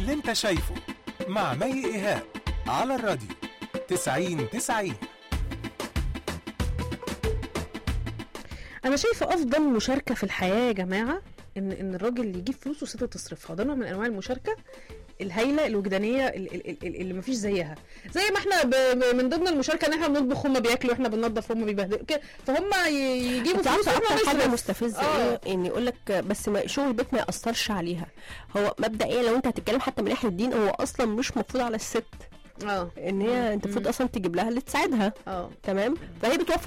اللي انت شايفه مع مي ايهاب على الراديو 90 90 انا شايفه افضل مشاركه في الحياه يا جماعه ان ان الراجل اللي يجيب فلوس والست تصرفها ده نوع من انواع المشاركه الهايله الوجدانيه ال- ال- ال- اللي مفيش زيها زي ما احنا ب... ب... من ضمن المشاركه ان احنا بنطبخ هم بياكلوا واحنا بننظف هم بيبهدلوا كده فهم ي... يجيبوا انت فلوس عارفه واحنا اكتر حاجه نصرف مستفزه آه. ايه ان يقول لك بس ما شغل البيت ما ياثرش عليها هو مبدئيا لو انت هتتكلم حتى من ناحيه الدين هو اصلا مش مفروض على الست اه ان هي انت المفروض اصلا تجيب لها اللي تساعدها اه تمام فهي بتوفر